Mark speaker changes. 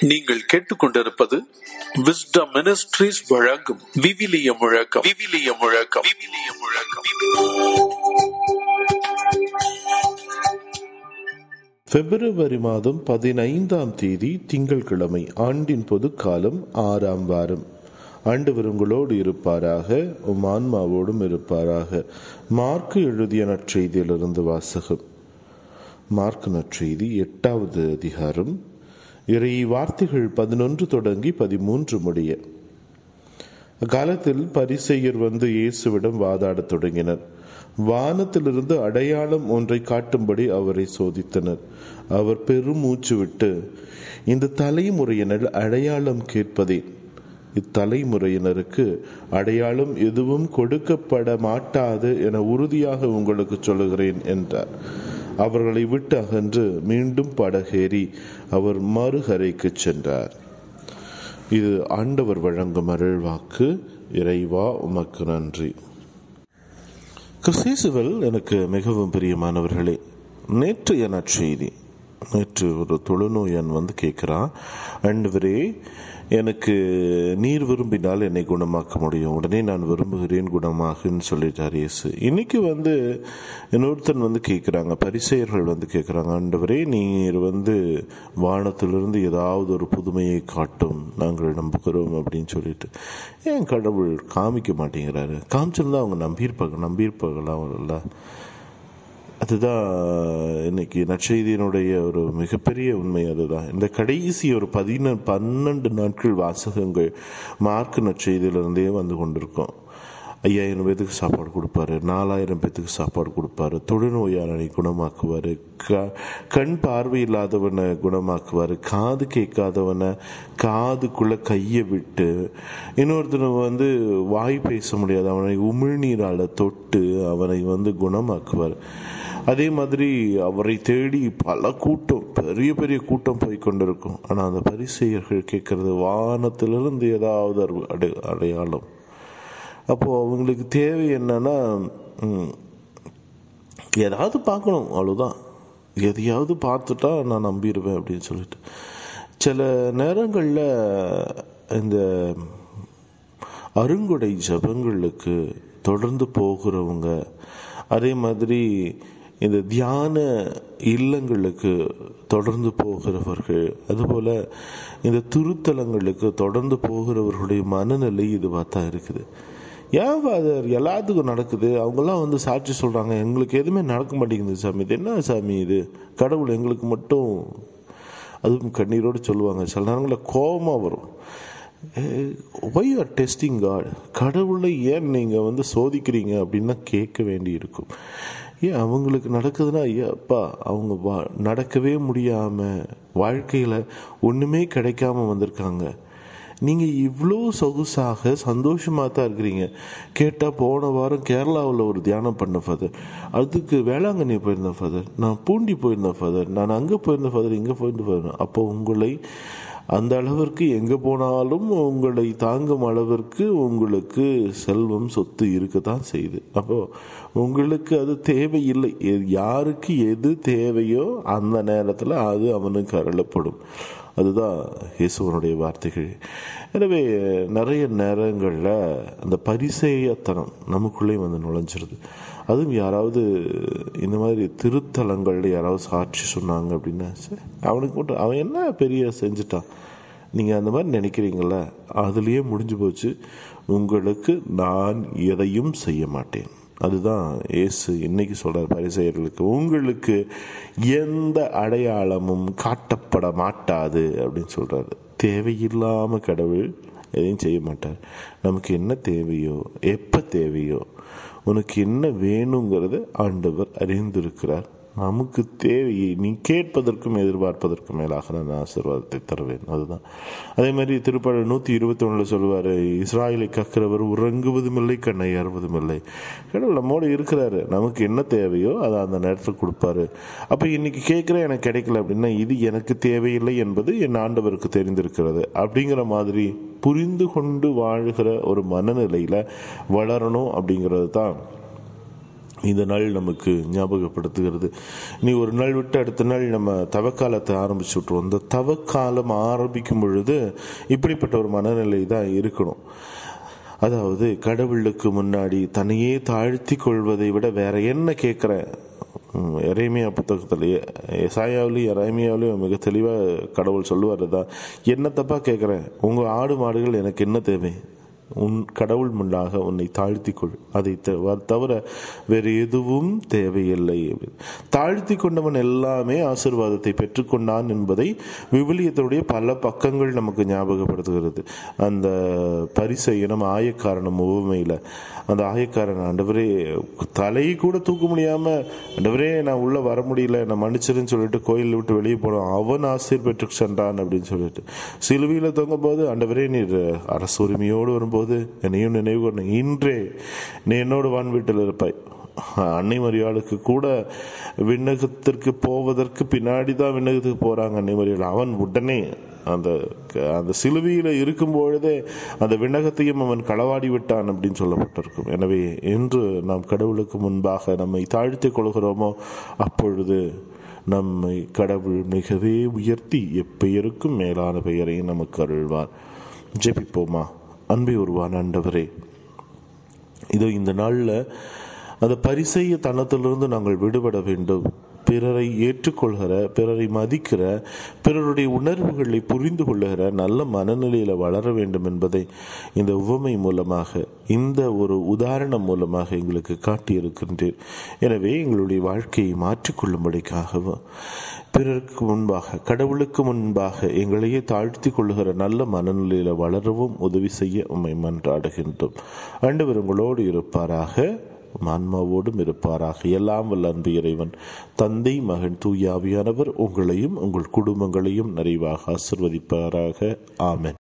Speaker 1: நீங்கள் கேட்டுக்கொண்டிருப்பது wisdom ministries வழங்கும் விவிலிய முழக்கம் விவிலிய முழக்கம் விவிலிய முழக்கம்
Speaker 2: பிப்ரவரி மாதம் பதினைந்தாம் தேதி திங்கட்கிழமை ஆண்டின் பொதுக்காலம் ஆறாம் வாரம் ஆண்டவர் உங்களோடு இருப்பாராக உம் ஆன்மாவோடும் இருப்பாராக மார்க்கு எழுதிய நற்செய்தியிலிருந்து வாசகம் மார்க் நற்செய்தி எட்டாவது அதிகாரம் இறை வார்த்தைகள் பதினொன்று தொடங்கி பதிமூன்று முடிய அக்காலத்தில் பரிசெயர் வந்து இயேசுவிடம் வாதாடத் தொடங்கினர் வானத்திலிருந்து அடையாளம் ஒன்றை காட்டும்படி அவரை சோதித்தனர் அவர் பெருமூச்சு விட்டு இந்த தலைமுறையினர் அடையாளம் கேட்பதே இத்தலைமுறையினருக்கு அடையாளம் எதுவும் கொடுக்கப்பட மாட்டாது என உறுதியாக உங்களுக்கு சொல்லுகிறேன் என்றார் அவர்களை விட்டு அகன்று மீண்டும் படகேறி அவர் மறுகரைக்கு சென்றார் இது ஆண்டவர் வழங்கும் அருள்வாக்கு இறைவா உமக்கு நன்றி கிறிஸ்தேசுவல் எனக்கு மிகவும் பிரியமானவர்களே நேற்றைய நற்செய்தி நேற்று ஒரு தொழுநோயன் வந்து கேட்குறான் ஆண்டவரே எனக்கு நீர் விரும்பினால் என்னை குணமாக்க முடியும் உடனே நான் விரும்புகிறேன் குணமாகுன்னு சொல்லிட்டார் இயேசு இன்னைக்கு வந்து இன்னொருத்தன் வந்து கேட்குறாங்க பரிசெயர்கள் வந்து கேட்குறாங்க ஆண்டவரே நீர் வந்து வானத்திலிருந்து ஏதாவது ஒரு புதுமையை காட்டும் நாங்கள் நம்புகிறோம் அப்படின்னு சொல்லிட்டு ஏன் கடவுள் காமிக்க மாட்டேங்கிறாரு காமிச்சிருந்தா அவங்க நம்பியிருப்பாங்க நம்பியிருப்பாங்களா அவங்கள அதுதான் இன்னைக்கு நற்செய்தியினுடைய ஒரு மிகப்பெரிய உண்மை அதுதான் இந்த கடைசி ஒரு பதின பன்னெண்டு நாட்கள் வாசகங்கள் மார்க் நற்செய்தியிலிருந்தே வந்து கொண்டிருக்கோம் ஐயாயிரம் பேத்துக்கு சாப்பாடு கொடுப்பாரு நாலாயிரம் பேத்துக்கு சாப்பாடு கொடுப்பாரு தொழுநோயாளனை குணமாக்குவார் க கண் பார்வை இல்லாதவனை குணமாக்குவார் காது கேட்காதவனை காதுக்குள்ளே கையை விட்டு இன்னொருத்தனை வந்து வாய் பேச முடியாது அவனை உமிழ்நீரால் தொட்டு அவனை வந்து குணமாக்குவார் அதே மாதிரி அவரை தேடி பல கூட்டம் பெரிய பெரிய கூட்டம் போய் கொண்டிருக்கும் ஆனால் அந்த பரிசெயர்கள் கேட்கறது வானத்திலிருந்து ஏதாவது அடை அடையாளம் அப்போது அவங்களுக்கு தேவை என்னன்னா ஏதாவது பார்க்கணும் அவ்வளோதான் எதையாவது பார்த்துட்டா நான் நம்பிடுவேன் அப்படின்னு சொல்லிட்டு சில நேரங்களில் இந்த அருங்கொடை ஜபங்களுக்கு தொடர்ந்து போகிறவங்க அதே மாதிரி இந்த தியான இல்லங்களுக்கு தொடர்ந்து போகிறவர்கள் அதுபோல் இந்த திருத்தலங்களுக்கு தொடர்ந்து போகிறவர்களுடைய மனநிலை இதுவாக தான் இருக்குது ஏன் ஃபாதர் எல்லாத்துக்கும் நடக்குது அவங்கெல்லாம் வந்து சாட்சி சொல்கிறாங்க எங்களுக்கு எதுவுமே நடக்க மாட்டேங்குது சாமி இது என்ன சாமி இது கடவுள் எங்களுக்கு மட்டும் அதுவும் கண்ணீரோடு சொல்லுவாங்க சில நேரங்களில் கோபமாக வரும் ஒய் ஆர் டெஸ்டிங் காட் கடவுளை ஏன் நீங்கள் வந்து சோதிக்கிறீங்க அப்படின்னா கேட்க வேண்டி இருக்கும் ஏன் அவங்களுக்கு நடக்குதுன்னா ஐயாப்பா அவங்க வா நடக்கவே முடியாமல் வாழ்க்கையில் ஒன்றுமே கிடைக்காம வந்திருக்காங்க நீங்கள் இவ்வளோ சொகுசாக சந்தோஷமாக தான் இருக்கிறீங்க கேட்டால் போன வாரம் கேரளாவில் ஒரு தியானம் பண்ண ஃபாதர் அதுக்கு வேளாங்கண்ணி போயிருந்தேன் ஃபாதர் நான் பூண்டி போயிருந்தேன் ஃபாதர் நான் அங்கே போயிருந்தேன் ஃபாதர் இங்கே போயிட்டு போயிருந்தேன் அப்போ உங்களை அந்த அளவிற்கு எங்கே போனாலும் உங்களை தாங்கும் அளவிற்கு உங்களுக்கு செல்வம் சொத்து இருக்க தான் செய்யுது அப்போ உங்களுக்கு அது தேவையில்லை யாருக்கு எது தேவையோ அந்த நேரத்தில் அது அவனுக்கு அருளப்படும் அதுதான் இயேசுவனுடைய வார்த்தைகள் எனவே நிறைய நேரங்களில் அந்த பரிசேயத்தனம் நமக்குள்ளே வந்து நுழைஞ்சிருது அதுவும் யாராவது இந்த மாதிரி திருத்தலங்களில் யாராவது சாட்சி சொன்னாங்க அப்படின்னா சரி அவனுக்கு மட்டும் அவன் என்ன பெரிய செஞ்சுட்டான் நீங்கள் அந்த மாதிரி நினைக்கிறீங்கள அதுலேயே முடிஞ்சு போச்சு உங்களுக்கு நான் எதையும் செய்ய மாட்டேன் அதுதான் ஏசு இன்னைக்கு சொல்கிறார் பரிசெயர்களுக்கு உங்களுக்கு எந்த அடையாளமும் காட்டப்பட மாட்டாது அப்படின்னு சொல்கிறாரு தேவையில்லாமல் கடவுள் எதையும் செய்ய மாட்டார் நமக்கு என்ன தேவையோ எப்போ தேவையோ உனக்கு என்ன வேணுங்கிறத ஆண்டவர் அறிந்திருக்கிறார் நமக்கு தேவையை நீ கேட்பதற்கும் எதிர்பார்ப்பதற்கும் மேலாக நான் ஆசீர்வாதத்தை தருவேன் அதுதான் அதே மாதிரி திருப்பாடல் நூற்றி இருபத்தி ஒன்றில் சொல்லுவார் இஸ்ராயலை கக்கிறவர் உறங்குவதும் இல்லை கண்ணை ஏறுவதும் இல்லை கடவுள் நம்மோடு இருக்கிறாரு நமக்கு என்ன தேவையோ அதை அந்த நேரத்தில் கொடுப்பாரு அப்போ இன்னைக்கு கேட்குற எனக்கு கிடைக்கல அப்படின்னா இது எனக்கு தேவையில்லை என்பது என் ஆண்டவருக்கு தெரிந்திருக்கிறது அப்படிங்கிற மாதிரி புரிந்து கொண்டு வாழ்கிற ஒரு மனநிலையில் வளரணும் அப்படிங்கிறது தான் இந்த நாள் நமக்கு ஞாபகப்படுத்துகிறது நீ ஒரு நாள் விட்டு அடுத்த நாள் நம்ம தவக்காலத்தை ஆரம்பிச்சு விட்ருவோம் இந்த தவக்காலம் ஆரம்பிக்கும் பொழுது இப்படிப்பட்ட ஒரு மனநிலை தான் இருக்கணும் அதாவது கடவுளுக்கு முன்னாடி தன்னையே தாழ்த்தி கொள்வதை விட வேற என்ன கேட்குறேன் இறைமையா புத்தகத்தில் எசாயாவிலையும் இறைமையாவிலையும் மிக தெளிவாக கடவுள் சொல்லுவார் தான் என்ன தப்பா கேட்குறேன் உங்கள் ஆடு மாடுகள் எனக்கு என்ன தேவை உன் கடவுள் முன்னாக உன்னை தாழ்த்திக்கொள் அதை த- தவிர வேறு எதுவும் தேவையில்லை தாழ்த்தி கொண்டவன் எல்லாமே ஆசீர்வாதத்தை பெற்றுக்கொண்டான் என்பதை விவிலியத்துடைய பல பக்கங்கள் நமக்கு ஞாபகப்படுத்துகிறது அந்த பரிசையனம் ஆயக்காரனம் உவமையில் அந்த ஆயக்காரன் ஆண்டவரே தலையை கூட தூக்க முடியாம ஆண்டவரே நான் உள்ள வர முடியல நான் மன்னிச்சிருன்னு சொல்லிட்டு கோயிலை விட்டு வெளியே போனோம் அவன் ஆசீர் பெற்று சென்றான் அப்படின்னு சொல்லிட்டு சிலுவையில் தொங்கும் போது ஆண்டவரே நீர் அரசு உரிமையோடு வரும்போது என்னையும் நினைவு கொண்டு இன்றே நீ என்னோடு வான் வீட்டில் இருப்பாய் அன்னை மரியாளுக்கு கூட விண்ணகத்திற்கு போவதற்கு பின்னாடி தான் விண்ணகத்துக்கு போறாங்க அன்னை மரியாள் அவன் உடனே அந்த அந்த சிலுவையில் இருக்கும் பொழுதே அந்த விண்ணகத்தையும் அவன் களவாடி விட்டான் அப்படின்னு சொல்லப்பட்டிருக்கும் எனவே என்று நாம் கடவுளுக்கு முன்பாக நம்மை தாழ்த்திக் கொள்கிறோமோ அப்பொழுது நம்மை கடவுள் மிகவே உயர்த்தி எப்பெயருக்கும் மேலான பெயரை நமக்கு அருள்வார் ஜெபிப்போமா அன்பை உருவான ஆண்டவரே இதோ இந்த நாளில் அந்த பரிசெய்ய தனத்திலிருந்து நாங்கள் விடுபட வேண்டும் பிறரை ஏற்றுக்கொள்கிற பிறரை மதிக்கிற பிறருடைய உணர்வுகளை புரிந்து கொள்ளுகிற நல்ல மனநிலையில் வளர வேண்டும் என்பதை இந்த உவமை மூலமாக இந்த ஒரு உதாரணம் மூலமாக எங்களுக்கு காட்டியிருக்கின்றேன் எனவே எங்களுடைய வாழ்க்கையை மாற்றிக்கொள்ளும்படிக்காகவும் பிறருக்கு முன்பாக கடவுளுக்கு முன்பாக எங்களையே தாழ்த்தி கொள்ளுகிற நல்ல மனநிலையில் வளரவும் உதவி செய்ய உம்மை மன்றாடுகின்றோம் ஆண்டவர் உங்களோடு இருப்பாராக ஆன்மாவோடும் இருப்பாராக எல்லாம் வல்ல அன்பு இறைவன் தந்தை மகன் தூயாவியானவர் உங்களையும் உங்கள் குடும்பங்களையும் நிறைவாக ஆசிர்வதிப்பாராக ஆமென்